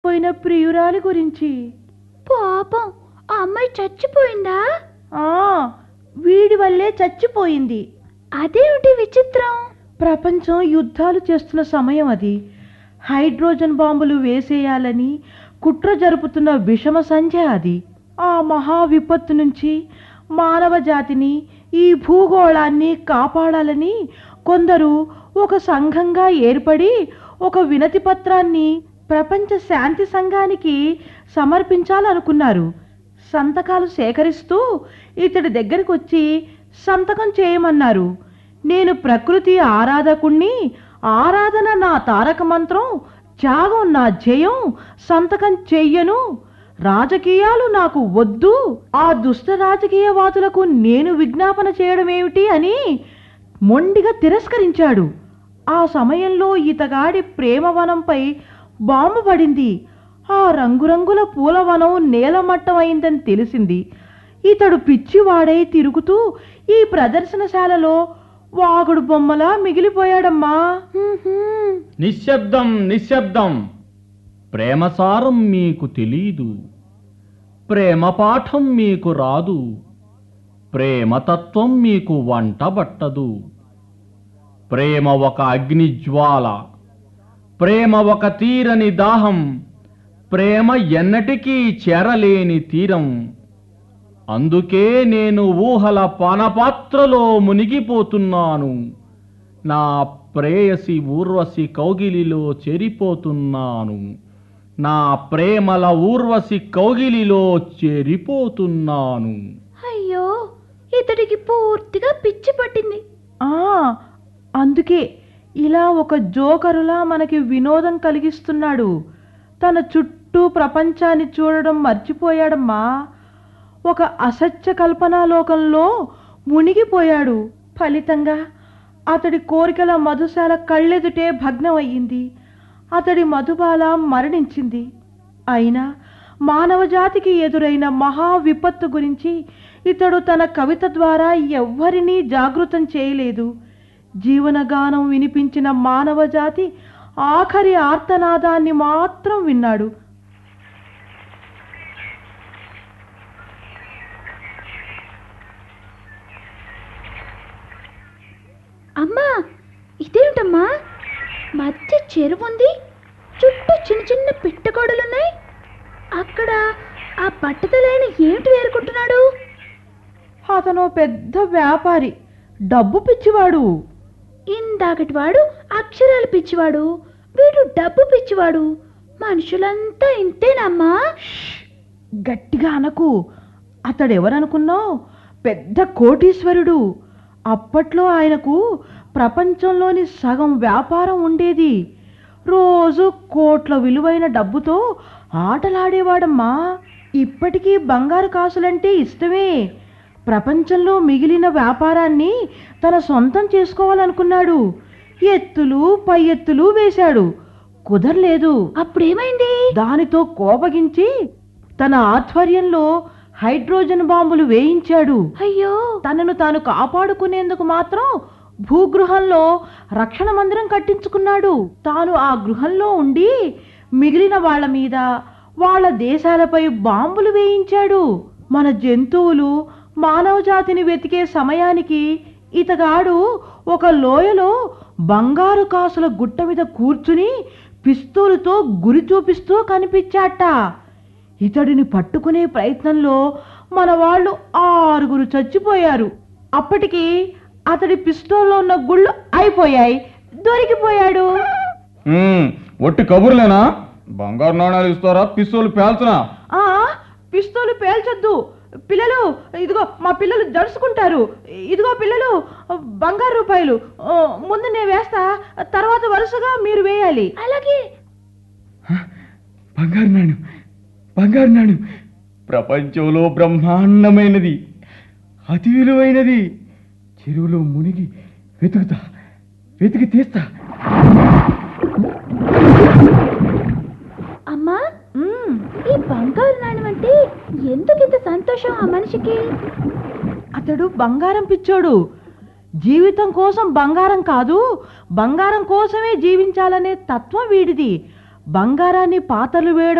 చచ్చిపోయిన ప్రియురాలి గురించి పాపం ఆ అమ్మాయి చచ్చిపోయిందా ఆ వీడి వల్లే చచ్చిపోయింది అదేమిటి విచిత్రం ప్రపంచం యుద్ధాలు చేస్తున్న సమయం అది హైడ్రోజన్ బాంబులు వేసేయాలని కుట్ర జరుపుతున్న విషమ సంధ్య అది ఆ మహా విపత్తు నుంచి మానవ జాతిని ఈ భూగోళాన్ని కాపాడాలని కొందరు ఒక సంఘంగా ఏర్పడి ఒక వినతి పత్రాన్ని ప్రపంచ శాంతి సంఘానికి సమర్పించాలనుకున్నారు సంతకాలు సేకరిస్తూ ఇతడి దగ్గరికి వచ్చి సంతకం చేయమన్నారు నేను ప్రకృతి ఆరాధకుణ్ణి ఆరాధన నా తారక మంత్రం త్యాగం నా జయం సంతకం చెయ్యను రాజకీయాలు నాకు వద్దు ఆ దుష్ట రాజకీయవాదులకు నేను విజ్ఞాపన చేయడమేమిటి అని మొండిగా తిరస్కరించాడు ఆ సమయంలో ఇతగాడి ప్రేమవనంపై బాంబు పడింది ఆ రంగురంగుల పూలవనం నేలమట్టమైందని తెలిసింది ఇతడు పిచ్చివాడై తిరుగుతూ ఈ ప్రదర్శనశాలలో వాగుడు బొమ్మలా మిగిలిపోయాడమ్మా హ్మ్. నిశ్శబ్దం నిశ్శబ్దం ప్రేమసారం మీకు తెలీదు ప్రేమ పాఠం మీకు రాదు ప్రేమతత్వం మీకు వంటబట్టదు ప్రేమ ఒక అగ్నిజ్వాల ప్రేమ ఒక తీరని దాహం ప్రేమ ఎన్నటికీ చేరలేని తీరం అందుకే నేను ఊహల పానపాత్రలో మునిగిపోతున్నాను నా ప్రేయసి ఊర్వశి కౌగిలిలో చేరిపోతున్నాను నా ప్రేమల ఊర్వశి కౌగిలిలో చేరిపోతున్నాను అయ్యో ఇతడికి పూర్తిగా పిచ్చి పట్టింది ఆ అందుకే ఇలా ఒక జోకరులా మనకి వినోదం కలిగిస్తున్నాడు తన చుట్టూ ప్రపంచాన్ని చూడడం మర్చిపోయాడమ్మా ఒక అసత్య కల్పనా లోకంలో మునిగిపోయాడు ఫలితంగా అతడి కోరికల మధుశాల కళ్ళెదుటే భగ్నమయ్యింది అతడి మధుబాల మరణించింది అయినా మానవజాతికి ఎదురైన మహా విపత్తు గురించి ఇతడు తన కవిత ద్వారా ఎవ్వరినీ జాగృతం చేయలేదు జీవనగానం వినిపించిన మానవజాతి ఆఖరి ఆర్తనాదాన్ని మాత్రం విన్నాడు అమ్మా ఇదేమిటమ్మా మధ్య చెరువు ఉంది చుట్టూ చిన్న చిన్న పిట్టగోడలున్నాయి అక్కడ ఆ బట్టతలైన ఏమిటి వేరుకుంటున్నాడు అతను పెద్ద వ్యాపారి డబ్బు పిచ్చివాడు ఇందాకటి వాడు అక్షరాలు పిచ్చివాడు వీడు డబ్బు పిచ్చివాడు మనుషులంతా ఇంతేనమ్మా గట్టిగా అనకు అతడెవరనుకున్నావు పెద్ద కోటీశ్వరుడు అప్పట్లో ఆయనకు ప్రపంచంలోని సగం వ్యాపారం ఉండేది రోజు కోట్ల విలువైన డబ్బుతో ఆటలాడేవాడమ్మా ఇప్పటికీ బంగారు కాసులంటే ఇష్టమే ప్రపంచంలో మిగిలిన వ్యాపారాన్ని తన సొంతం చేసుకోవాలనుకున్నాడు ఎత్తులు పై ఎత్తులు వేశాడు కుదరలేదు అప్పుడేమైంది దానితో కోపగించి తన ఆధ్వర్యంలో హైడ్రోజన్ బాంబులు వేయించాడు అయ్యో తనను తాను కాపాడుకునేందుకు మాత్రం భూగృహంలో రక్షణ మందిరం కట్టించుకున్నాడు తాను ఆ గృహంలో ఉండి మిగిలిన వాళ్ళ మీద వాళ్ళ దేశాలపై బాంబులు వేయించాడు మన జంతువులు మానవ జాతిని వెతికే సమయానికి ఇతగాడు ఒక లోయలో బంగారు కాసుల గుట్ట మీద కూర్చుని పిస్తూలుతో గురి చూపిస్తూ కనిపించాట ఇతడిని పట్టుకునే ప్రయత్నంలో మన వాళ్ళు ఆరుగురు చచ్చిపోయారు అప్పటికి అతడి పిస్తోల్లో ఉన్న గుళ్ళు అయిపోయాయి దొరికిపోయాడు మ్మ్, ఒట్టి కబుర్లేనా బంగారు నాణాలు ఇస్తారా పిస్తోలు పేల్చనా ఆ పిస్తోలు పేల్చొద్దు పిల్లలు ఇదిగో మా పిల్లలు జడుచుకుంటారు ఇదిగో పిల్లలు బంగారు రూపాయలు ఆ, ముందు నేను వేస్తా తర్వాత వరుసగా మీరు వేయాలి అలాగే బంగారు నాణ్యం బంగారు నాణ్యం ప్రపంచంలో బ్రహ్మాండమైనది అతి విలువైనది చెరువులో మునిగి వెతుకుతా వెతికి తీస్తా అమ్మా మ్మ్. ఈ బంగారు నాణ్యం అంటే ఎందుకు ఇంత సంతోషం ఆ మనిషికి అతడు బంగారం పిచ్చోడు జీవితం కోసం బంగారం కాదు బంగారం కోసమే జీవించాలనే తత్వం వీడిది బంగారాన్ని పాతలు వేయడం